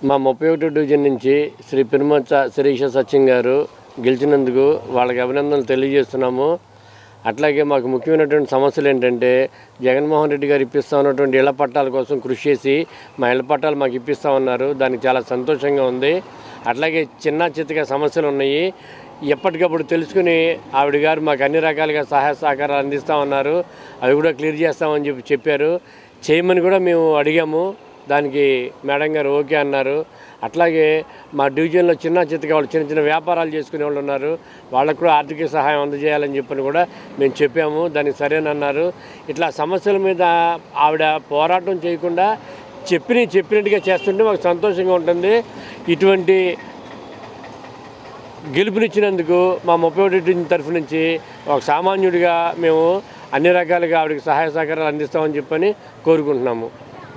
మా ముప్పై ఒకటో డివిజన్ నుంచి శ్రీ పిరుమచ్చ శిరీష సత్యం గారు గెలిచినందుకు వాళ్ళకి అభినందనలు తెలియజేస్తున్నాము అట్లాగే మాకు ముఖ్యమైనటువంటి సమస్యలు ఏంటంటే జగన్మోహన్ రెడ్డి గారు ఇప్పిస్తా ఉన్నటువంటి ఇళ్ల పట్టాల కోసం కృషి చేసి మా ఇళ్ల పట్టాలు మాకు ఇప్పిస్తా ఉన్నారు దానికి చాలా సంతోషంగా ఉంది అట్లాగే చిన్న చిత్తగా సమస్యలు ఉన్నాయి ఎప్పటికప్పుడు తెలుసుకుని ఆవిడ గారు మాకు అన్ని రకాలుగా సహాయ సహకారాలు అందిస్తూ ఉన్నారు అవి కూడా క్లియర్ చేస్తామని చెప్పి చెప్పారు చేయమని కూడా మేము అడిగాము దానికి మేడం గారు ఓకే అన్నారు అట్లాగే మా డివిజన్లో చిన్న చిత్తగా వాళ్ళు చిన్న చిన్న వ్యాపారాలు చేసుకునే వాళ్ళు ఉన్నారు వాళ్ళకు కూడా ఆర్థిక సహాయం అందజేయాలని చెప్పని కూడా మేము చెప్పాము దానికి సరేనన్నారు ఇట్లా సమస్యల మీద ఆవిడ పోరాటం చేయకుండా చెప్పిన చెప్పినట్టుగా చేస్తుంటే మాకు సంతోషంగా ఉంటుంది ఇటువంటి గెలుపునిచ్చినందుకు మా ముప్పై ఒకటి తరఫు నుంచి ఒక సామాన్యుడిగా మేము అన్ని రకాలుగా ఆవిడకి సహాయ సహకారాలు అందిస్తామని చెప్పని కోరుకుంటున్నాము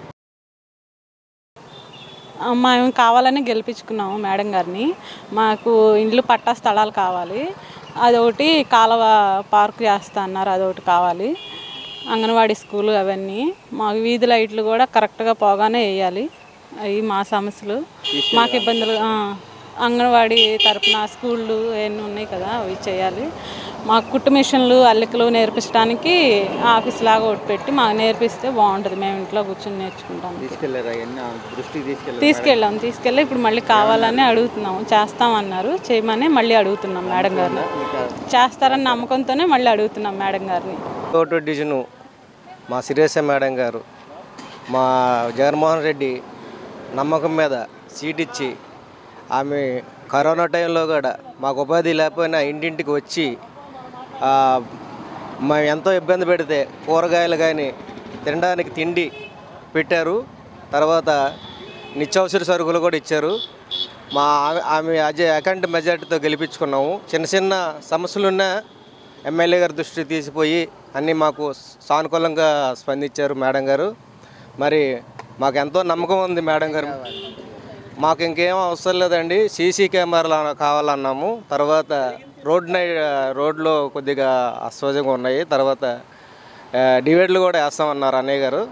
ఆ, మేము కావాలని గెలిపించుకున్నాము మేడం గారిని మాకు ఇండ్లు పట్టా స్థలాలు కావాలి అదొకటి కాలువ పార్క్ చేస్తా అన్నారు అదొకటి కావాలి అంగన్వాడీ స్కూల్ అవన్నీ మాకు వీధి లైట్లు కూడా కరెక్ట్గా పోగానే వేయాలి అవి మా సమస్యలు మాకు ఇబ్బందులు ఆ, అంగన్వాడీ తరపున స్కూళ్ళు అవన్నీ ఉన్నాయి కదా అవి చేయాలి మాకు కుట్టు మిషన్లు అల్లికలు నేర్పించడానికి ఆఫీస్ లాగా ఒకటి పెట్టి మాకు నేర్పిస్తే బాగుంటుంది మేము ఇంట్లో కూర్చొని నేర్చుకుంటాం తీసుకెళ్లారా ఎన్ని దృష్టికి తీసుకెళ్ళారు తీసుకెళ్ళాం తీసుకెళ్ళి ఇప్పుడు మళ్ళీ కావాలని అడుగుతున్నాము చేస్తామన్నారు చేయమని మళ్ళీ అడుగుతున్నాం మేడం గారిని చేస్తారని నమ్మకంతోనే మళ్ళీ అడుగుతున్నాం మేడం గారిని ఒకటో డివిజను మా శిరీష మేడం గారు మా జగన్మోహన్ రెడ్డి నమ్మకం మీద సీట్ ఇచ్చి ఆమె కరోనా టైంలో కూడా మాకు ఉపాధి లేకపోయినా ఇంటింటికి వచ్చి ఆ, మేము ఎంతో ఇబ్బంది పెడితే కూరగాయలు కానీ తినడానికి తిండి పెట్టారు తర్వాత నిత్యావసర సరుకులు కూడా ఇచ్చారు మా ఆమె- ఆమె అజయ్ అఖండ మెజార్టీతో గెలిపించుకున్నాము చిన్న చిన్న సమస్యలున్నా ఎమ్మెల్యే గారి దృష్టికి తీసిపోయి అన్నీ మాకు సానుకూలంగా స్పందించారు మేడం గారు మరి మాకు ఎంతో నమ్మకం ఉంది మేడం గారు మాకు ఇంకేం అవసరం లేదండి సీసీ కెమెరాలు కావాలన్నాము తర్వాత రోడ్ నై రోడ్లో కొద్దిగా అస్వజంగా ఉన్నాయి తర్వాత ఆ, డివైడ్లు కూడా వేస్తామన్నారు అన్నయ్య గారు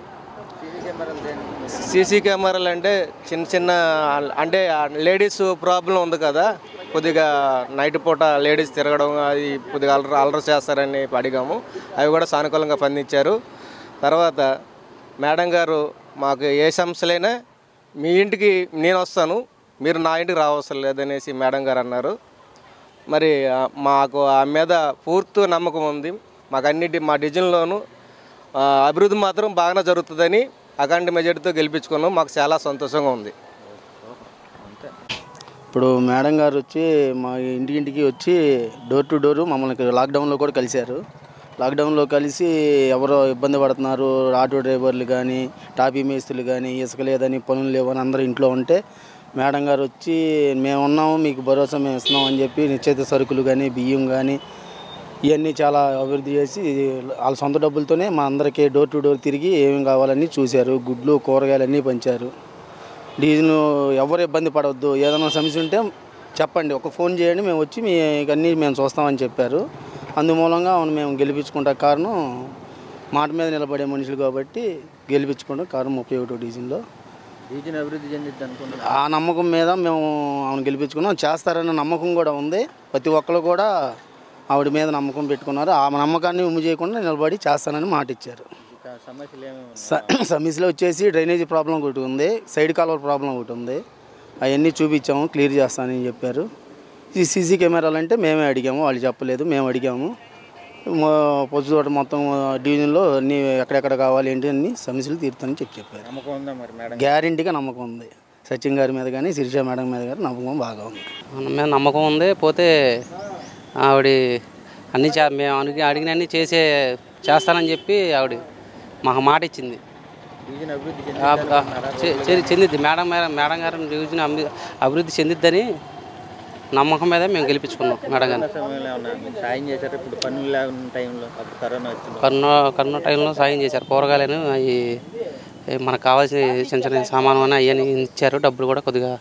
సీసీ కెమెరాలు అంటే చిన్న చిన్న అంటే లేడీస్ ప్రాబ్లం ఉంది కదా కొద్దిగా నైట్ పూట లేడీస్ తిరగడం అది కొద్దిగా అలర అలర చేస్తారని అడిగాము అవి కూడా సానుకూలంగా స్పందించారు తర్వాత మేడం గారు మాకు ఏ సమస్యలైనా మీ ఇంటికి నేను వస్తాను మీరు నా ఇంటికి రావసరం లేదనేసి మేడం గారు అన్నారు మరి ఆ, మాకు ఆ మీద పూర్తి నమ్మకం ఉంది మాకు అన్నిటి మా డివిజన్లోనూ ఆ, అభివృద్ధి మాత్రం బాగానే జరుగుతుందని అఖండ మెజార్టీతో గెలిపించుకున్నాం మాకు చాలా సంతోషంగా ఉంది ఇప్పుడు మేడం గారు వచ్చి మా ఇంటికింటికి వచ్చి డోర్ టు డోర్ మమ్మల్ని ఇక్కడ లాక్డౌన్లో కూడా కలిశారు లాక్డౌన్లో కలిసి ఎవరో ఇబ్బంది పడుతున్నారు ఆటో డ్రైవర్లు కానీ టాపీ మేస్తులు కానీ ఇసుక లేదని పనులు లేవని అందరూ ఇంట్లో ఉంటే మేడం గారు వచ్చి మేము ఉన్నాము మీకు భరోసా మేము ఇస్తున్నాం అని చెప్పి నిశ్చిత సరుకులు కానీ బియ్యం కానీ ఇవన్నీ చాలా అభివృద్ధి చేసి వాళ్ళ సొంత డబ్బులతోనే మా అందరికీ డోర్ టు డోర్ తిరిగి ఏమేమి కావాలని చూశారు గుడ్లు కూరగాయలు అన్నీ పంచారు డీజిల్ ఎవరు ఇబ్బంది పడవద్దు ఏదైనా సమస్య ఉంటే చెప్పండి ఒక ఫోన్ చేయండి మేము వచ్చి మీ అన్నీ మేము చూస్తామని చెప్పారు అందుమూలంగా అవును మేము గెలిపించుకుంటా కారణం మాట మీద నిలబడే మనుషులు కాబట్టి గెలిపించుకుంటాం కారణం ముప్పై ఒకటో డివిజన్లో డివిజన్ అభివృద్ధి చెందిద్ది అనుకుంటున్నారు ఆ నమ్మకం మీద మేము ఆమెను గెలిపించుకున్నాం చేస్తారన్న నమ్మకం కూడా ఉంది ప్రతి ఒక్కరు కూడా ఆవిడ మీద నమ్మకం పెట్టుకున్నారు ఆ నమ్మకాన్ని ఉమ్ము చేయకుండా నిలబడి చేస్తానని మాట ఇచ్చారు ఇక సమస్యలు ఏమేమి ఉన్నాయి? స- సమస్యలో వచ్చేసి డ్రైనేజీ ప్రాబ్లం ఒకటి ఉంది సైడ్ కాలువ ప్రాబ్లం ఒకటి ఉంది అవన్నీ చూపించాము క్లియర్ చేస్తానని చెప్పారు ఈ సీసీ కెమెరాలు అంటే మేమే అడిగాము వాళ్ళు చెప్పలేదు మేము అడిగాము పొద్దుతోట మొత్తం డివిజన్లో అన్ని ఎక్కడెక్కడ కావాలి ఏంటి అన్ని సమస్యలు తీరుతానని చెప్పి చెప్పారు నమ్మకం ఉందా మరి మేడం గ్యారంటీగా నమ్మకం ఉంది సచిన్ గారి మీద కానీ శిరీష మేడం మీద కానీ నమ్మకం బాగా ఉంది మన మీద నమ్మకం ఉంది పోతే ఆవిడ అన్ని చే మేము అడిగి అడిగినన్ని చేసే చేస్తానని చెప్పి ఆవిడ మాకు మాట ఇచ్చింది డివిజన్ అభివృద్ధి ఆ- చెందిద్ది ఆ, చె- చె- చెందిద్ది మేడం మీద మేడం గారు డివిజన్ అభి- అభివృద్ధి చెందిద్దని నమ్మకం మీద మేము గెలిపించుకున్నాం మేడం గారిని సమయంలో ఏమన్నా మీకు సాయం చేశారు ఇప్పుడు పనులు లేకున్న టైంలో అప్పుడు కరోనా వచ్చింది కరోనా కరోనా టైంలో సాయం చేశారు కూరగాయలను అవి మనకు కావాల్సిన చిన్న చిన్న సామాను అని అవన్నీ ఇచ్చారు డబ్బులు కూడా కొద్దిగా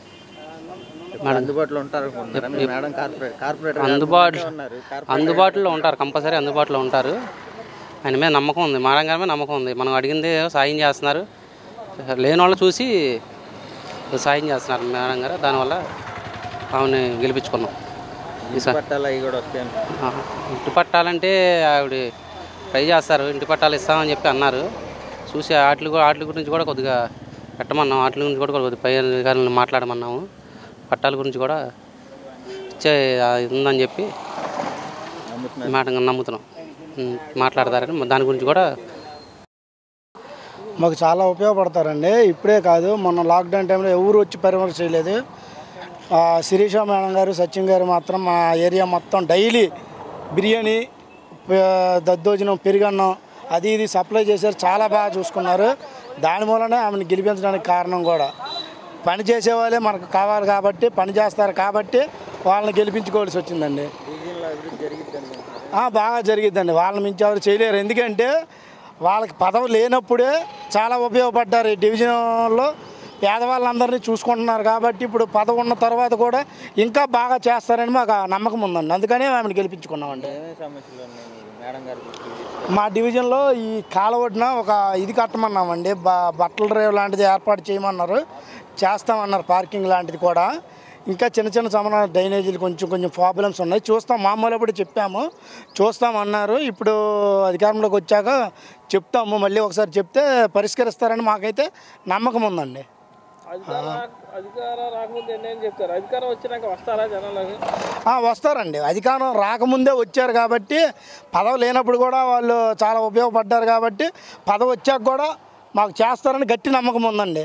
ఇప్పుడు అందుబాటులో ఉంటారు అనుకుంటున్నారా మీ మేడం కార్పొరేట్ కార్పొరేటర్ అందుబాటులో ఉన్నారు అందుబాటులో ఉంటారు కంపల్సరీ అందుబాటులో ఉంటారు ఆయన మీద నమ్మకం ఉంది మేడం గారి మీద నమ్మకం ఉంది మనం అడిగింది సాయం చేస్తున్నారు లేని వాళ్ళు చూసి సాయం చేస్తున్నారు మేడం గారు దానివల్ల ఆమెను గెలిపించుకున్నాం ఈసారి పట్టాలు అవి కూడా వస్తాయి ఆ, ఇంటి పట్టాలంటే ఆవిడ ట్రై చేస్తారు ఇంటి పట్టాలు ఇస్తామని చెప్పి అన్నారు చూసి వాటి కూడా వాటి గురించి కూడా కొద్దిగా పెట్టమన్నాం వాటి గురించి కూడా కొద్దిగా పై అధికారులను మాట్లాడమన్నాము పట్టాల గురించి కూడా ఇచ్చే ఆ, ఉందని చెప్పి మేడం గారు నమ్ముతున్నాం ఉం, మాట్లాడతారని దాని గురించి కూడా మాకు చాలా ఉపయోగపడతారండి ఇప్పుడే కాదు మొన్న లాక్డౌన్ టైంలో ఎవరు వచ్చి పరామర్శ చేయలేదు ఆ, శిరీష మేడం గారు సచిన్ గారు మాత్రం మా ఏరియా మొత్తం డైలీ బిర్యానీ ప- దద్దోజనం పెరుగన్నం అది ఇది సప్లై చేశారు చాలా బాగా చూసుకున్నారు దాని మూలనే ఆమెను గెలిపించడానికి కారణం కూడా పని చేసే వాళ్ళే మనకు కావాలి కాబట్టి పని చేస్తారు కాబట్టి వాళ్ళని గెలిపించుకోవాల్సి వచ్చిందండి ఆ, బాగా జరిగిద్దండి వాళ్ళని మించి ఎవరు చేయలేరు ఎందుకంటే వాళ్ళకి పదవి లేనప్పుడే చాలా ఉపయోగపడ్డారు ఈ డివిజన్లో పేదవాళ్ళందరినీ చూసుకుంటున్నారు కాబట్టి ఇప్పుడు పదవి ఉన్న తర్వాత కూడా ఇంకా బాగా చేస్తారని మాకు ఆ నమ్మకం ఉందండి అందుకనే ఆమెను గెలిపించుకున్నామండి ఏమేమి సమస్యలు ఉన్నాయి మీకు మేడం గారి దృష్టికి తీసుకెళ్ళి? మా డివిజన్లో ఈ కాలవడిన ఒక ఇది కట్టమన్నామండి బ బట్టల డ్రైవ్ లాంటిది ఏర్పాటు చేయమన్నారు చేస్తామన్నారు పార్కింగ్ లాంటిది కూడా ఇంకా చిన్న చిన్న సమన డ్రైనేజీలు కొంచెం కొంచెం ప్రాబ్లమ్స్ ఉన్నాయి చూస్తాం మామూలు అప్పుడు చెప్పాము చూస్తామన్నారు ఇప్పుడు అధికారంలోకి వచ్చాక చెప్తాము మళ్ళీ ఒకసారి చెప్తే పరిష్కరిస్తారని మాకైతే నమ్మకం ఉందండి అధికారం రాకముందు ఎన్నేం చెప్తారు అధికారం వచ్చినాక వస్తారా జనాలకి ఆ, వస్తారండి అధికారం రాకముందే వచ్చారు కాబట్టి పదవి లేనప్పుడు కూడా వాళ్ళు చాలా ఉపయోగపడ్డారు కాబట్టి పదవి వచ్చాక కూడా మాకు చేస్తారని గట్టి నమ్మకం ఉందండి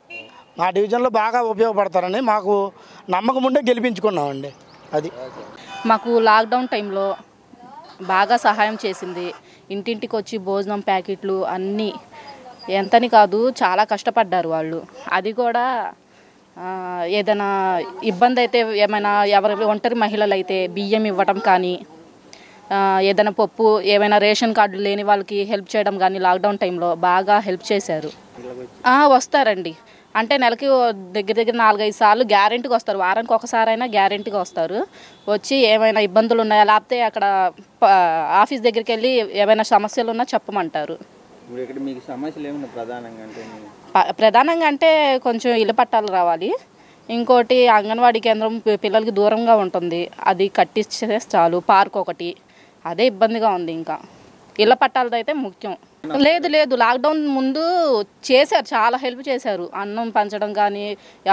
మా డివిజన్లో బాగా ఉపయోగపడతారని మాకు నమ్మకం ఉండే గెలిపించుకున్నామండి అది మాకు లాక్డౌన్ టైంలో బాగా సహాయం చేసింది ఇంటింటికి వచ్చి భోజనం ప్యాకెట్లు అన్నీ ఎంతని కాదు చాలా కష్టపడ్డారు వాళ్ళు అది కూడా ఆ, ఏదైనా ఇబ్బంది అయితే ఏమైనా ఎవరి ఒంటరి మహిళలు అయితే బియ్యం ఇవ్వటం కానీ ఆ, ఏదైనా పప్పు ఏమైనా రేషన్ కార్డు లేని వాళ్ళకి హెల్ప్ చేయడం కానీ లాక్డౌన్ టైంలో బాగా హెల్ప్ చేశారు ఆ, వస్తారండి అంటే నెలకి ఓ దగ్గర దగ్గర నాలుగైదు సార్లు గ్యారెంటీగా వస్తారు వారానికి ఒకసారి అయినా గ్యారెంటీగా వస్తారు వచ్చి ఏమైనా ఇబ్బందులు ఉన్నాయా లేకపోతే అక్కడ ప- ఆఫీస్ దగ్గరికి వెళ్ళి ఏమైనా సమస్యలు ఉన్నా చెప్పమంటారు ఇప్పుడు ఇక్కడ మీకు సమస్యలు ఏమన్నా ప్రధానంగా అంటే మీ- ప- ప్రధానంగా అంటే కొంచెం ఇళ్ళ పట్టాలు రావాలి ఇంకోటి అంగన్వాడీ కేంద్రం పి- పిల్లలకి దూరంగా ఉంటుంది అది కట్టిస్తే చాలు పార్క్ ఒకటి అదే ఇబ్బందిగా ఉంది ఇంకా ఇళ్ళ పట్టాలది అయితే ముఖ్యం లేదు లేదు లాక్డౌన్ ముందు చేశారు చాలా హెల్ప్ చేశారు అన్నం పంచడం కానీ ఆ,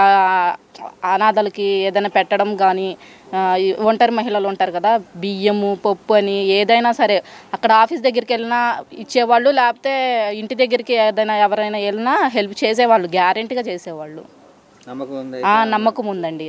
అనాథలకి ఏదైనా పెట్టడం కానీ ఆ, ఈ ఒంటరి మహిళలు ఉంటారు కదా బియ్యము పప్పు అని ఏదైనా సరే అక్కడ ఆఫీస్ దగ్గరికి వెళ్ళినా ఇచ్చేవాళ్ళు లేకపోతే ఇంటి దగ్గరికి ఏదైనా ఎవరైనా వెళ్ళినా హెల్ప్ చేసేవాళ్ళు గ్యారెంటీగా చేసేవాళ్ళు నమ్మకం ఉంది ఆ, నమ్మకం ఉందండి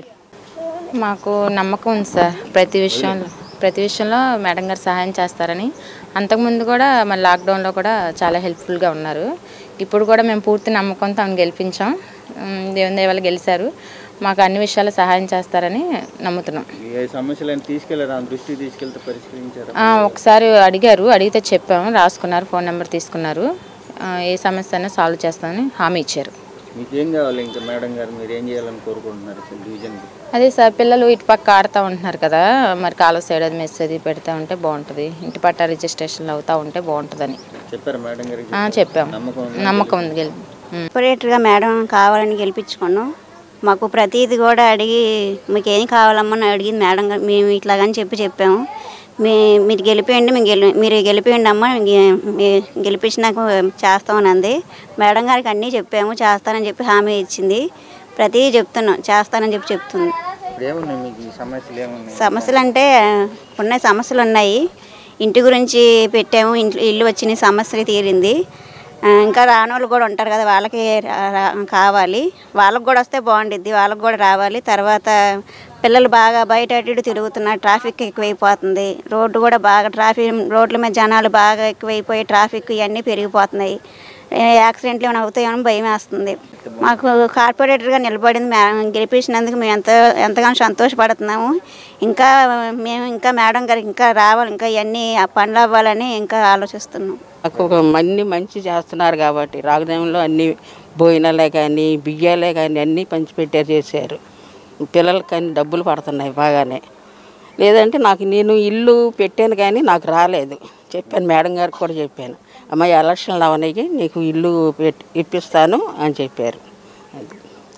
మాకు నమ్మకం ఉంది సార్ ప్రతి విషయంలో ప్రతి విషయంలో మేడం గారు సహాయం చేస్తారని అంతకుముందు కూడా మన లాక్డౌన్లో కూడా చాలా హెల్ప్ఫుల్గా ఉన్నారు ఇప్పుడు కూడా మేము పూర్తి నమ్మకంతో ఆమెను గెలిపించాం ఉమ్, దేవుని దయ వల్ల గెలిచారు మాకు అన్ని విషయాలు సహాయం చేస్తారని నమ్ముతున్నాం ఏ సమస్యలను తీసుకెళ్లారు ఆ దృష్టికి తీసుకెళ్తే పరిష్కరించారు ఆ, ఒకసారి అడిగారు అడిగితే చెప్పాము రాసుకున్నారు ఫోన్ నెంబర్ తీసుకున్నారు ఆ, ఏ సమస్య అయినా సాల్వ్ చేస్తామని హామీ ఇచ్చారు మీకేం కావాలి ఇంకా మేడం గారు మీరు ఏం చేయాలని కోరుకుంటున్నారు అసలు డివిజన్కి అదే సార్ పిల్లలు ఇటు పక్క ఆడుతూ ఉంటున్నారు కదా మరి కాలువ సైడ్ అది మెస్ అది పెడతా ఉంటే బాగుంటుంది ఇంటి పట్టా రిజిస్ట్రేషన్లు అవుతూ ఉంటే బాగుంటుందని చెప్పారు మేడం గారికి ఆ, చెప్పాం నమ్మకం ఉందా? నమ్మకం ఉంది గెలి ఉమ్. ఆపరేటర్గా మేడం కావాలని గెలిపించుకున్నాం మాకు ప్రతిదీ కూడా అడిగి మీకు ఏం కావాలమ్మా అని అడిగింది మేడం గారు మేము ఇట్లాగని చెప్పి చెప్పాము మీ మీరు గెలిపేయండి మేము గెలి మీరు గెలిపేయండి అమ్మ గె- మీ గెలిపించినాక చేస్తామని అంది మేడం గారికి అన్నీ చెప్పాము చేస్తానని చెప్పి హామీ ఇచ్చింది ప్రతిదీ చెప్తున్నాం చేస్తానని చెప్పి చెప్తుంది ఇప్పుడు ఏమున్నాయి మీకు ఈ సమస్యలు ఏమున్నాయి సమస్యలు అంటే ఉన్నాయి సమస్యలు ఉన్నాయి ఇంటి గురించి పెట్టాము ఇంట్లో ఇల్లు వచ్చిన సమస్యలు తీరింది ఆ, ఇంకా రాని వాళ్ళు కూడా ఉంటారు కదా వాళ్ళకి రా- రా- కావాలి వాళ్ళకి కూడా వస్తే బాగుండిద్ది వాళ్ళకి కూడా రావాలి తర్వాత పిల్లలు బాగా బయట అటు ఇటు తిరుగుతున్నారు ట్రాఫిక్ ఎక్కువైపోతుంది రోడ్డు కూడా బాగా ట్రాఫిక్ రోడ్ల మీద జనాలు బాగా ఎక్కువైపోయి ట్రాఫిక్ ఇవన్నీ పెరిగిపోతున్నాయి ఏ యాక్సిడెంట్లు ఏమైనా అవుతాయని భయం వేస్తుంది మాకు కార్పొరేటర్గా నిలబడింది మే- గెలిపించినందుకు మేము ఎంత ఎంతగానో సంతోషపడుతున్నాము ఇంకా మేము ఇంకా మేడం గారికి ఇంకా రావాలి ఇంకా ఇవన్నీ ఆ పనులు అవ్వాలని ఇంకా ఆలోచిస్తున్నాం మాకు ఒక అన్ని మంచి చేస్తున్నారు కాబట్టి రాగదేవంలో అన్ని భోజనాలే కానీ బియ్యాలే కానీ అన్నీ పంచిపెట్టారు చేశారు పిల్లలకి అన్ని డబ్బులు పడుతున్నాయి బాగానే లేదంటే నాకు నేను ఇల్లు పెట్టాను కానీ నాకు రాలేదు చెప్పాను మేడం గారికి కూడా చెప్పాను అమ్మాయి ఎలక్షన్లు అవన్నీ నీకు ఇల్లు పెట్టి ఇప్పిస్తాను అని చెప్పారు అది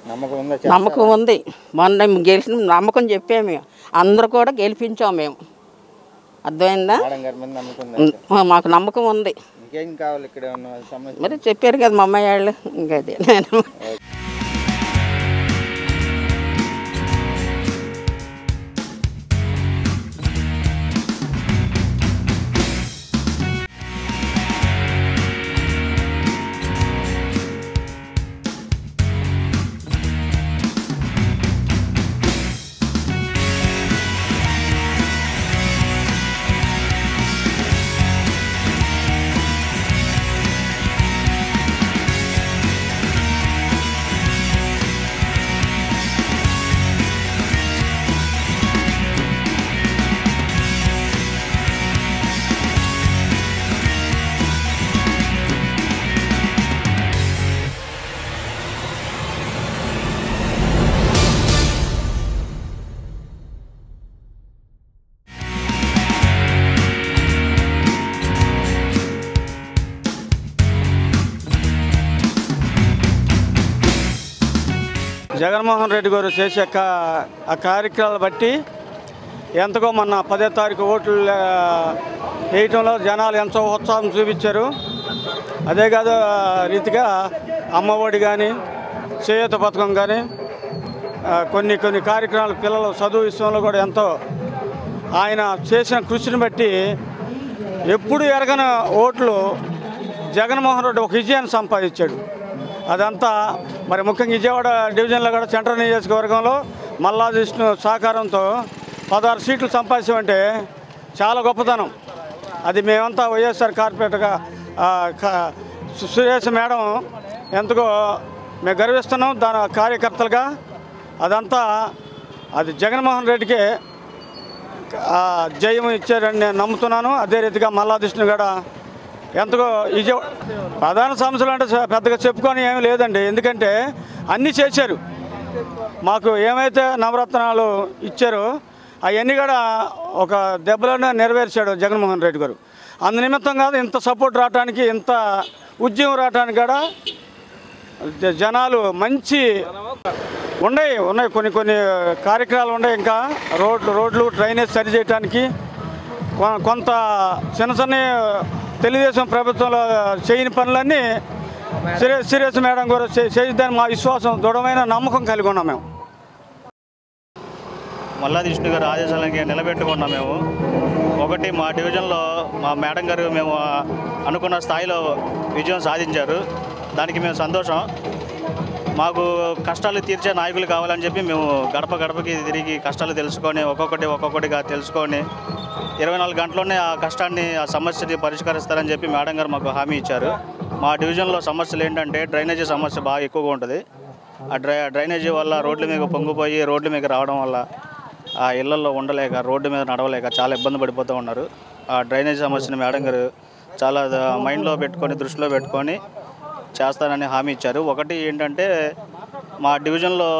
నమ్మకం ఉందా నమ్మకం ఉంది మొన్న గెలిచిన నమ్మకం చెప్పాము అందరూ కూడా గెలిపించాం మేము అర్థమైందా మేడం గారి మీద నమ్మకం ఉందా ఉం, మాకు నమ్మకం ఉంది ఇంకేం కావాలి ఇక్కడ ఉన్న సమస్య మరి చెప్పారు కదా మా అమ్మాయి వాళ్ళు ఇంకా అదే నేను జగన్మోహన్ రెడ్డి గారు చేసే కా- ఆ కార్యక్రమాలు బట్టి ఎంతకో మొన్న పదో తారీఖు ఓట్లు ఆ, వేయటంలో జనాలు ఎంతో ఉత్సాహం చూపించారు అదే కాదు ఆ, రీతిగా అమ్మఒడి కానీ చేయూత పథకం కానీ ఆ, కొన్ని కొన్ని కార్యక్రమాలు పిల్లలు చదువు విషయంలో కూడా ఎంతో ఆయన చేసిన కృషిని బట్టి ఎప్పుడు ఎరగని ఓట్లు జగన్మోహన్ రెడ్డి ఒక విజయాన్ని సంపాదించాడు అదంతా మరి ముఖ్యంగా విజయవాడ డివిజన్లో కూడా సెంట్రల్ నియోజకవర్గంలో మల్లా విష్ణు సహకారంతో పదహారు సీట్లు సంపాదించామంటే చాలా గొప్పతనం అది మేమంతా వైఎస్ఆర్ కార్పొరేటర్గా ఆ, క- సు- సురేష్ మేడం ఎంతగో మేము గర్విస్తున్నాం దాని కార్యకర్తలుగా అదంతా అది జగన్మోహన్ రెడ్డికే ఆ, జయం ఇచ్చారని నేను నమ్ముతున్నాను అదే రీతిగా మల్లాదిష్ణు కూడా ఎంతగో విజయ ప్రధాన సమస్యలు అంటే స- పెద్దగా చెప్పుకొని ఏమీ లేదండి ఎందుకంటే అన్నీ చేశారు మాకు ఏమైతే నవరత్నాలు ఇచ్చారో అవన్నీ కూడా ఒక దెబ్బలోనే నెరవేర్చాడు జగన్మోహన్ రెడ్డి గారు అందు నిమిత్తం కాదు ఇంత సపోర్ట్ రావడానికి ఇంత ఉద్యమం రావడానికి కూడా జ- జనాలు మంచి ఉన్నాయి ఉన్నాయి కొన్ని కొన్ని కార్యక్రమాలు ఉన్నాయి ఇంకా రోడ్లు రోడ్లు డ్రైనేజ్ సరి చేయడానికి కొ- కొంత చిన్న చిన్న తెలుగుదేశం ప్రభుత్వంలో చేయని పనులన్నీ సిరియస్ సిరియస్ మేడం కూడా చే- చేయిద్దని మా విశ్వాసం దృఢమైన నమ్మకం కలిగి ఉన్నాం మేము మల్లాది విష్ణు గారు ఆదేశాలకి నిలబెట్టుకున్నాం మేము ఒకటి మా డివిజన్లో మా మేడం గారు మేము ఆ, అనుకున్న స్థాయిలో విజయం సాధించారు దానికి మేము సంతోషం మాకు కష్టాలు తీర్చే నాయకులు కావాలని చెప్పి మేము గడప గడపకి తిరిగి కష్టాలు తెలుసుకొని ఒక్కొక్కటి ఒక్కొక్కటిగా తెలుసుకొని ఇరవై నాలుగు గంటల్లోనే ఆ కష్టాన్ని ఆ సమస్యని పరిష్కరిస్తారని చెప్పి మేడం గారు మాకు హామీ ఇచ్చారు మా డివిజన్లో సమస్యలు ఏంటంటే డ్రైనేజీ సమస్య బాగా ఎక్కువగా ఉంటుంది ఆ డ్రై డ్రైనేజీ వల్ల రోడ్ల మీద పొంగిపోయి రోడ్ల మీద రావడం వల్ల ఆ ఇళ్లలో ఉండలేక రోడ్డు మీద నడవలేక చాలా ఇబ్బంది పడిపోతూ ఉన్నారు ఆ డ్రైనేజ్ సమస్యని మేడం గారు చాలా ద- మైండ్లో పెట్టుకొని దృష్టిలో పెట్టుకొని చేస్తానని హామీ ఇచ్చారు ఒకటి ఏంటంటే మా డివిజన్లో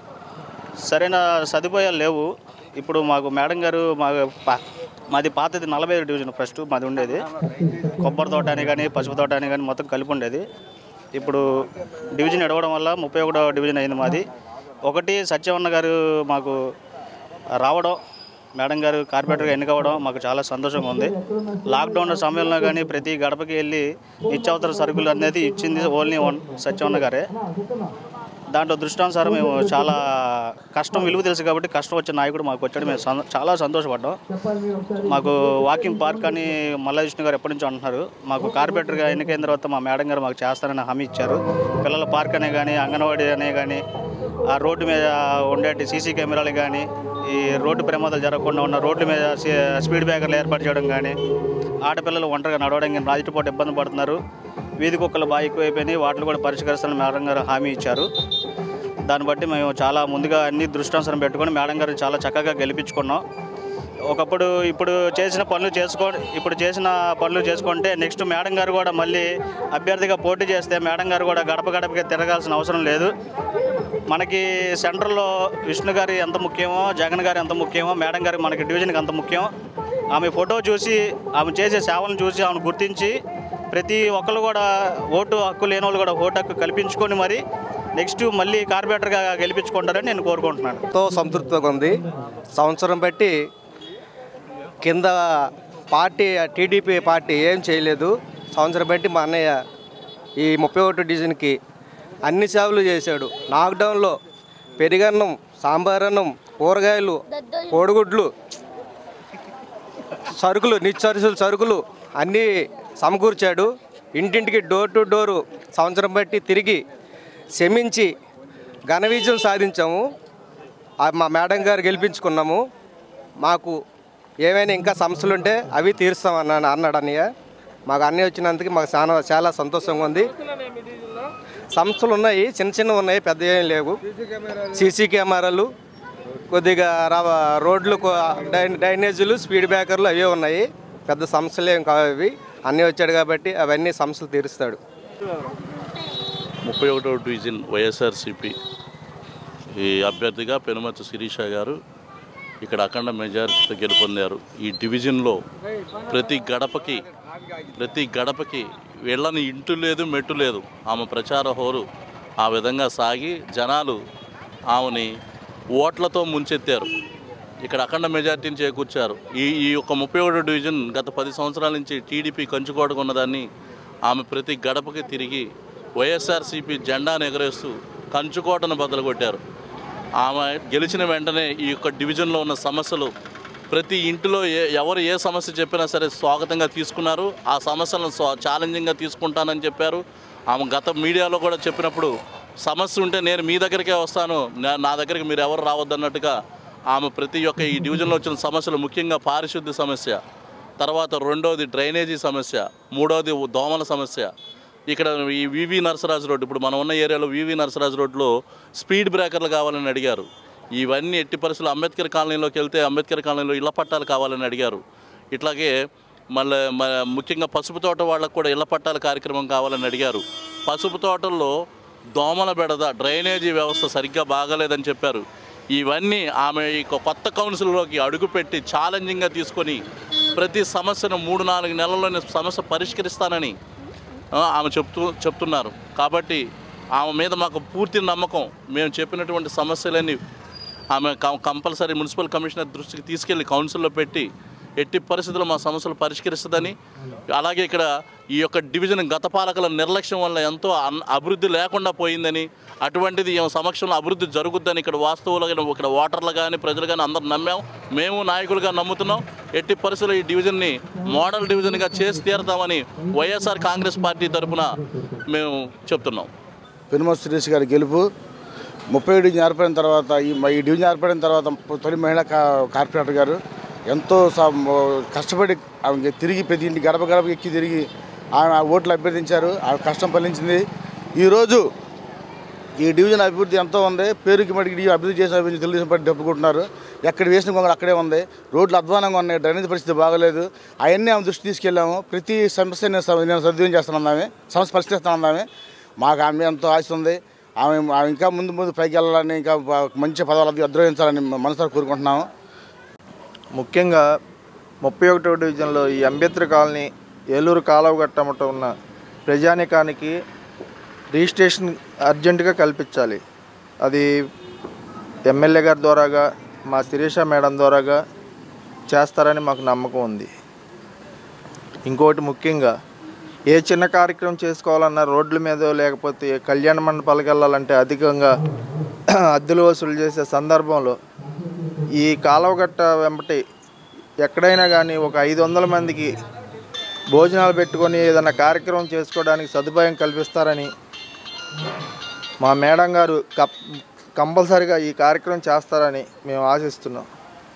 సరైన సదుపాయాలు లేవు ఇప్పుడు మాకు మేడం గారు మా పా- మాది పాతది నలభై ఐదు డివిజన్ ఫస్ట్ మాది ఉండేది కొబ్బరి తోట అని కానీ పసుపు తోట అని కానీ మొత్తం కలిపి ఉండేది ఇప్పుడు డివిజన్ ఎడవడం వల్ల ముప్పై ఒకటో డివిజన్ అయింది మాది ఒకటి సత్యవన్న గారు మాకు రావడం మేడం గారు కార్పొరేటర్గా ఎన్నికవడం మాకు చాలా సంతోషంగా ఉంది లాక్డౌన్ సమయంలో కానీ ప్రతి గడపకి వెళ్ళి నిత్యావసర సరుకులు అనేది ఇచ్చింది ఓన్లీ వన్ సత్యవన్న గారే దాంట్లో దృష్టానుసారం మేము చాలా కష్టం విలువ తెలుసు కాబట్టి కష్టం వచ్చే నాయకుడు మాకు వచ్చాడు మేము సం- చాలా సంతోషపడ్డాం మాకు వాకింగ్ పార్క్ అని మల్లావిష్ణు గారు ఎప్పటి నుంచో అంటున్నారు మాకు కార్పొరేటర్గా ఎన్నికైన తర్వాత మా మేడం గారు మాకు చేస్తారని హామీ ఇచ్చారు పిల్లల పార్క్ అనే కానీ అంగన్వాడీ అనే కానీ ఆ రోడ్డు మీద ఉండేటి సీసీ కెమెరాలు కానీ ఈ రోడ్డు ప్రమాదాలు జరగకుండా ఉన్న రోడ్ల మీద సీ- స్పీడ్ బ్రేకర్లు ఏర్పాటు చేయడం కానీ ఆడపిల్లలు ఒంటరిగా నడవడం కానీ రాత్రిపూట ఇబ్బంది పడుతున్నారు వీధి కుక్కలు బాగా ఎక్కువైపోయినాయి వాటిని కూడా పరిష్కరిస్తారని మేడం గారు హామీ ఇచ్చారు దాన్ని బట్టి మేము చాలా ముందుగా అన్ని దృష్టాంశం పెట్టుకొని మేడం గారిని చాలా చక్కగా గెలిపించుకున్నాం ఒకప్పుడు ఇప్పుడు చేసిన పనులు చేసుకో ఇప్పుడు చేసిన పనులు చేసుకుంటే నెక్స్ట్ మేడం గారు కూడా మళ్ళీ అభ్యర్థిగా పోటీ చేస్తే మేడం గారు కూడా గడప గడపకి తిరగాల్సిన అవసరం లేదు మనకి సెంట్రల్లో విష్ణు గారి ఎంత ముఖ్యమో జగన్ గారు ఎంత ముఖ్యమో మేడం గారికి మనకి డివిజన్కి అంత ముఖ్యం ఆమె ఫోటో చూసి ఆమె చేసే సేవలను చూసి ఆమెను గుర్తించి ప్రతి ఒక్కరు కూడా ఓటు హక్కు లేని వాళ్ళు కూడా ఓటు హక్కు కల్పించుకొని మరి నెక్స్ట్ మళ్ళీ కార్పొరేటర్గా గెలిపించుకుంటారని నేను కోరుకుంటున్నాను ఎంతో సంతృప్తిగా ఉంది సంవత్సరం బట్టి కింద పార్టీ టీడీపీ పార్టీ ఏం చేయలేదు సంవత్సరం బట్టి మా అన్నయ్య ఈ ముప్పై ఒకటి డివిజన్కి అన్ని సేవలు చేశాడు లాక్డౌన్లో పెరిగన్నం సాంబార్ అన్నం కూరగాయలు కోడిగుడ్లు సరుకులు నిత్యసరుకులు సరుకులు అన్నీ సమకూర్చాడు ఇంటింటికి డోర్ టు డోరు సంవత్సరం బట్టి తిరిగి శ్రమించి ఘన విజయం సాధించాము ఆ మా మేడం గారు గెలిపించుకున్నాము మాకు ఏమైనా ఇంకా సమస్యలు ఉంటే అవి తీరుస్తాం అన్నాడు అన్నాడు అన్నయ్య మాకు అన్నయ్య వచ్చినందుకు మాకు చాలా చాలా సంతోషంగా ఉంది సమస్యలు ఉన్నాయి చిన్న చిన్న ఉన్నాయి పెద్ద ఏం లేవు సీసీ కెమెరాలు కొద్దిగా రా- రోడ్లు కొ- డై- డ్రైనేజీలు స్పీడ్ బ్రేకర్లు అవే ఉన్నాయి పెద్ద సమస్యలు ఏం కావు అవి అన్నీ వచ్చాడు కాబట్టి అవన్నీ సమస్యలు తీరుస్తాడు ముప్పై ఒకటో డివిజన్ వైఎస్ఆర్సిపి ఈ అభ్యర్థిగా పెనుమతి శిరీష గారు ఇక్కడ అఖండ మెజారిటీతో గెలుపొందారు ఈ డివిజన్లో ప్రతి గడపకి ప్రతి గడపకి వెళ్ళని ఇంటు లేదు మెట్టు లేదు ఆమె ప్రచార హోరు ఆ విధంగా సాగి జనాలు ఆమెని ఓట్లతో ముంచెత్తారు ఇక్కడ అఖండ మెజార్టీని చేకూర్చారు ఈ ఈ యొక్క ముప్పై ఒకటో డివిజన్ గత పది సంవత్సరాల నుంచి టీడీపీ కంచుకోడుకున్నదాన్ని ఆమె ప్రతి గడపకి తిరిగి వైఎస్ఆర్సీపీ జెండాను ఎగరేస్తూ కంచుకోటను బద్దలుకొట్టారు ఆమె గెలిచిన వెంటనే ఈ యొక్క డివిజన్లో ఉన్న సమస్యలు ప్రతి ఇంటిలో ఏ ఎవరు ఏ సమస్య చెప్పినా సరే స్వాగతంగా తీసుకున్నారు ఆ సమస్యలను స్వా- ఛాలెంజింగ్గా తీసుకుంటానని చెప్పారు ఆమె గత మీడియాలో కూడా చెప్పినప్పుడు సమస్య ఉంటే నేను మీ దగ్గరికే వస్తాను నా- నా దగ్గరికి మీరు ఎవరు రావద్దన్నట్టుగా ఆమె ప్రతి ఒక్క ఈ డివిజన్లో వచ్చిన సమస్యలు ముఖ్యంగా పారిశుద్ధ్య సమస్య తర్వాత రెండోది డ్రైనేజీ సమస్య మూడోది దోమల సమస్య ఇక్కడ ఈ వివి నరసరాజు రోడ్డు ఇప్పుడు మనం ఉన్న ఏరియాలో వివి నరసరాజు రోడ్లో స్పీడ్ బ్రేకర్లు కావాలని అడిగారు ఇవన్నీ ఎట్టి పరిస్థితులు అంబేద్కర్ కాలనీలోకి వెళ్తే అంబేద్కర్ కాలనీలో ఇళ్ల పట్టాలు కావాలని అడిగారు ఇట్లాగే మళ్ళీ మ- ముఖ్యంగా పసుపు తోట వాళ్ళకు కూడా ఇళ్ల పట్టాల కార్యక్రమం కావాలని అడిగారు పసుపు తోటల్లో దోమల బెడద డ్రైనేజీ వ్యవస్థ సరిగ్గా బాగలేదని చెప్పారు ఇవన్నీ ఆమె ఈ కొత్త కౌన్సిల్లోకి అడుగుపెట్టి ఛాలెంజింగ్గా తీసుకొని ప్రతి సమస్యను మూడు నాలుగు నెలల్లోనే సమస్య పరిష్కరిస్తానని ఆ, ఆమె చెప్తూ చెప్తున్నారు కాబట్టి ఆమె మీద మాకు పూర్తి నమ్మకం మేము చెప్పినటువంటి సమస్యలన్నీ ఆమె కం- కంపల్సరీ మున్సిపల్ కమిషనర్ దృష్టికి తీసుకెళ్లి కౌన్సిల్లో పెట్టి ఎట్టి పరిస్థితుల్లో మా సమస్యలు పరిష్కరిస్తుందని అలాగే ఇక్కడ ఈ యొక్క డివిజన్ గత పాలకుల నిర్లక్ష్యం వల్ల ఎంతో అన్- అభివృద్ధి లేకుండా పోయిందని అటువంటిది ఈమె సమక్షంలో అభివృద్ధి జరుగుద్దని ఇక్కడ వాస్తవులుగా ఇక్కడ ఓటర్లు కానీ ప్రజలు కానీ అందరూ నమ్మాం మేము నాయకులుగా నమ్ముతున్నాం ఎట్టి పరిస్థితుల్లో ఈ డివిజన్ని మోడల్ డివిజన్గా చేసి తీరుతామని వైఎస్ఆర్ కాంగ్రెస్ పార్టీ తరఫున మేము చెప్తున్నాం పెనుమతి సురేష్ గారి గెలుపు ముప్పై డివిజన్ ఏర్పడిన తర్వాత ఈ ఈ డివిజన్ ఏర్పడిన తర్వాత తొలి మహిళా కా- కార్పొరేటర్ గారు ఎంతో స- కష్టపడి ఆమె తిరిగి ప్రతి ఇంటి గడప గడప ఎక్కి తిరిగి ఆమె ఆ ఓట్లు అభ్యర్థించారు ఆమె కష్టం ఫలించింది ఈరోజు ఈ డివిజన్ అభివృద్ధి ఎంతో ఉంది పేరుకి మడికి డివిజన్ అభివృద్ధి చేసిన అభివృద్ధి తెలుగుదేశం పార్టీ డప్పుకుంటున్నారు ఎక్కడ వేసిన కొంగలు అక్కడే ఉంది రోడ్లు అధ్వానంగా ఉన్నాయి డ్రైనేజ్ పరిస్థితి బాగలేదు అవన్నీ ఆమె దృష్టి తీసుకెళ్ళాము ప్రతి సమస్య నేను స- నేను సద్వినియోగం చేస్తున్నాను ఆమె సమస్య పరిష్కరిస్తున్నాను ఆమె మాకు ఆమె మీద ఎంతో ఆశ ఉంది ఆమె ఆమె ఇంకా ముందు ముందు పైకి వెళ్ళాలని ఇంకా బా- మంచి పదవులు అధ్రోహించాలని మనసారి కోరుకుంటున్నాము ముఖ్యంగా ముప్పై ఒకటో డివిజన్లో ఈ అంబేద్కర్ కాలనీ ఏలూరు కాలువ గట్టమట ఉన్న ప్రజానికానికి రిజిస్ట్రేషన్ అర్జెంటుగా కల్పించాలి అది ఎమ్మెల్యే గారి ద్వారాగా మా శిరీష మేడం ద్వారాగా చేస్తారని మాకు నమ్మకం ఉంది ఇంకోటి ముఖ్యంగా ఏ చిన్న కార్యక్రమం చేసుకోవాలన్నా రోడ్ల మీద లేకపోతే కళ్యాణ మండపాలకు వెళ్ళాలంటే అధికంగా అద్దెలు వసూలు చేసే సందర్భంలో ఈ కాలువగట్ట వెంబటి ఎక్కడైనా కానీ ఒక ఐదు వందల మందికి భోజనాలు పెట్టుకొని ఏదైనా కార్యక్రమం చేసుకోవడానికి సదుపాయం కల్పిస్తారని మా మేడం గారు కప్ కంపల్సరిగా ఈ కార్యక్రమం చేస్తారని మేము ఆశిస్తున్నాం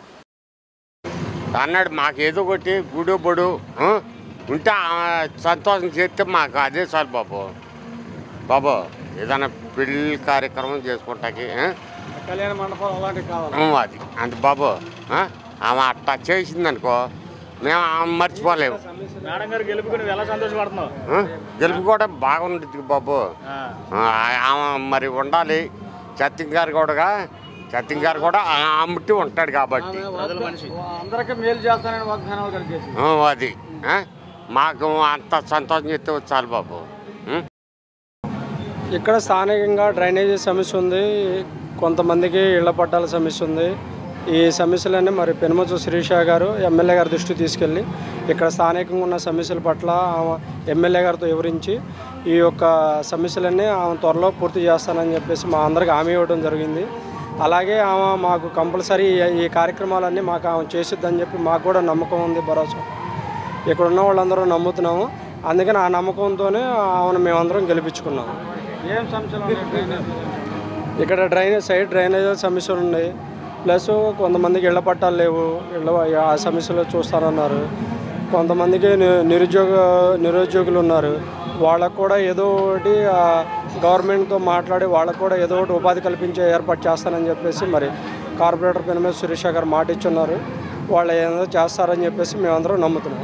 అన్నాడు మాకు ఏదో ఒకటి గుడు బొడు ఆ? ఉంటే ఆ సంతోషం చేస్తే మాకు అదే సార్ బాబు బాబు ఏదైనా పెళ్ళి కార్యక్రమం చేసుకుంటాకి ఆ? కళ్యాణ మండపం అలాంటివి కావాలి ఉం, అది అంత బాబు ఆ? ఆమె అట్టా చేసిందనుకో మేము ఆమె మర్చిపోలేము మేడం గారు గెలుపుకు నువ్వు ఎలా సంతోషపడుతున్నావు ఆ? గెలుపు కూడా బాగుంటుంది బాబు ఆ, ఆమె మరి ఉండాలి సత్యం గారు కూడా సత్యం గారు కూడా అమ్ముట్టి ఉంటాడు కాబట్టి అందరికీ మేలు చేస్తానని వాగ్దానాలు కలిగేసి ఆ, అది ఆ? మాకు అంత సంతోషం చెప్తే చాలు బాబు ఉం? ఇక్కడ స్థానికంగా డ్రైనేజీ సమస్య ఉంది కొంతమందికి ఇళ్ల పట్టాల సమస్య ఉంది ఈ సమస్యలన్నీ మరి పెనుమచు శిరీష గారు ఎమ్మెల్యే గారి దృష్టికి తీసుకెళ్ళి ఇక్కడ స్థానికంగా ఉన్న సమస్యల పట్ల ఆమె ఎమ్మెల్యే గారితో వివరించి ఈ యొక్క సమస్యలన్నీ ఆమె త్వరలో పూర్తి చేస్తానని చెప్పేసి మా అందరికి హామీ ఇవ్వడం జరిగింది అలాగే ఆమె మాకు కంపల్సరీ ఈ- ఈ కార్యక్రమాలన్నీ మాకు ఆమె చేసిద్దని చెప్పి మాకు కూడా నమ్మకం ఉంది భరోసా ఇక్కడ ఉన్న వాళ్ళందరూ నమ్ముతున్నాము అందుకని ఆ నమ్మకంతోనే ఆమెను మేమందరం గెలిపించుకున్నాము ఏం సమస్యలు ఇక్కడ డ్రైనేజ్ సైడ్ డ్రైనేజ్ సమస్యలు ఉన్నాయి ప్లస్ కొంతమందికి ఇళ్ల పట్టాలు లేవు ఇళ్ళ ఆ సమస్యలు చూస్తారన్నారు కొంతమందికి ని- నిరుద్యోగ నిరుద్యోగులు ఉన్నారు వాళ్ళకు కూడా ఏదో ఒకటి ఆ, గవర్నమెంట్తో మాట్లాడి వాళ్ళకు కూడా ఏదో ఒకటి ఉపాధి కల్పించే ఏర్పాటు చేస్తానని చెప్పేసి మరి కార్పొరేటర్ పెనమే సురేష్ గారు మాట ఇచ్చున్నారు వాళ్ళు ఏదో చేస్తారని చెప్పేసి మేమందరం నమ్ముతున్నాం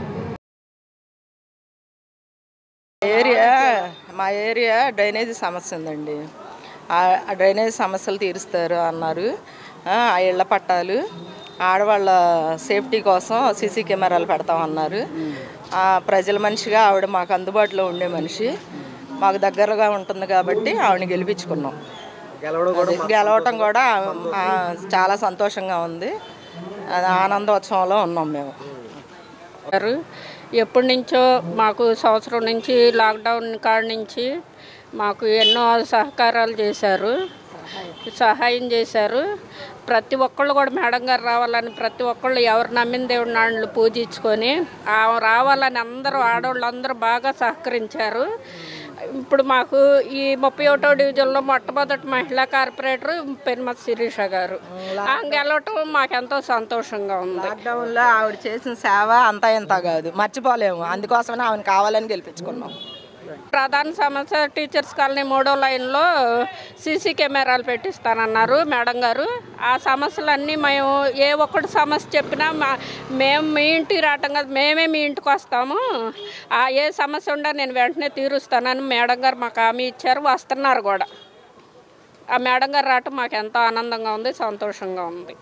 ఏరియా మా ఏరియా డ్రైనేజీ సమస్య ఉందండి ఆ ఆ డ్రైనేజీ సమస్యలు తీరుస్తారు అన్నారు ఆ ఆ ఇళ్ల పట్టాలు ఆడవాళ్ళ సేఫ్టీ కోసం సీసీ కెమెరాలు పెడతామన్నారు ఆ ప్రజల మనిషిగా ఆవిడ మాకు అందుబాటులో ఉండే మనిషి మాకు దగ్గరగా ఉంటుంది కాబట్టి ఆవిడని గెలిపించుకున్నాం అది గెలవటం కూడా ఆ, చాలా సంతోషంగా ఉంది అది ఆనందోత్సవంలో ఉన్నాం మేము గారు ఎప్పటి నుంచో మాకు సంవత్సరం నుంచి లాక్డౌన్ కాడ నుంచి మాకు ఎన్నో సహకారాలు చేశారు సహాయం చేశారు ప్రతి ఒక్కళ్ళు కూడా మేడం గారు రావాలని ప్రతి ఒక్కళ్ళు ఎవరు నమ్మిన దేవుడి నాళ్ళు పూజించుకొని ఆమె రావాలని అందరూ ఆడవాళ్ళు అందరూ బాగా సహకరించారు ఇప్పుడు మాకు ఈ ముప్పై ఒకటో డివిజన్లో మొట్టమొదటి మహిళా కార్పొరేటర్ పెన్మతి శిరీష గారు ఆమె గెలవటం మాకెంతో సంతోషంగా ఉంది లాక్డౌన్లో ఆవిడ చేసిన సేవ అంతా ఇంత కాదు మర్చిపోలేము అందుకోసమే ఆమెను కావాలని గెలిపించుకున్నాం ప్రధాన సమస్య టీచర్స్ కాలనీ మూడో లైన్లో సీసీ కెమెరాలు పెట్టిస్తానన్నారు మేడం గారు ఆ సమస్యలన్నీ మేము ఏ ఒక్కటి సమస్య చెప్పినా మా మేము మీ ఇంటికి రావటం కాదు మేమే మీ ఇంటికి వస్తాము ఆ ఏ సమస్య ఉండా నేను వెంటనే తీరుస్తానని మేడం గారు మాకు హామీ ఇచ్చారు వస్తున్నారు కూడా ఆ మేడం గారు రావటం మాకు ఎంతో ఆనందంగా ఉంది సంతోషంగా ఉంది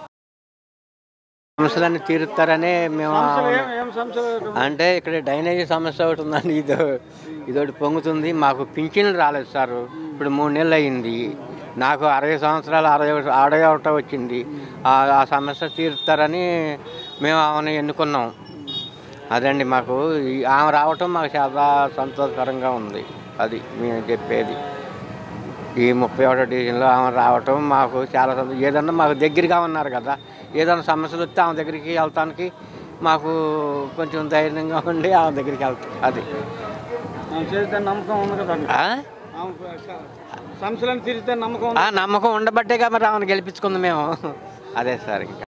సమస్యలన్నీ తీరుస్తారని మేము ఏం ఏం సమస్యలు అంటే ఇక్కడ డ్రైనేజీ సమస్య ఒకటి ఉందండి ఇది ఇదొకటి పొంగుతుంది మాకు పింఛన్లు రాలేదు సార్ ఇప్పుడు మూడు నెలలు అయింది నాకు అరవై సంవత్సరాలు అరవై ఒకటి- అరవై ఒకట వచ్చింది ఆ ఆ సమస్య తీరుస్తారని మేము ఆమెను ఎన్నుకున్నాం అదండి మాకు ఈ- ఆమె రావటం మాకు చాలా సంతోషకరంగా ఉంది అది మేము చెప్పేది ఈ ముప్పై ఒకటో డివిజన్లో ఆమె రావటం మాకు చాలా సంతో ఏదన్నా మాకు దగ్గరగా ఉన్నారు కదా ఏదైనా సమస్యలు వస్తే ఆమె దగ్గరికి వెళ్తానికి మాకు కొంచెం ధైర్యంగా ఉండి ఆమె దగ్గరికి వెళ్తాం అది ఆమె చేస్తే నమ్మకం ఉంది కదా ఆ? ఆమె సమస్యలను తీరిస్తే నమ్మకం ఆ నమ్మకం ఉండబట్టేగా మరి ఆమెను గెలిపించుకుంది మేము అదే సార్ ఇంకా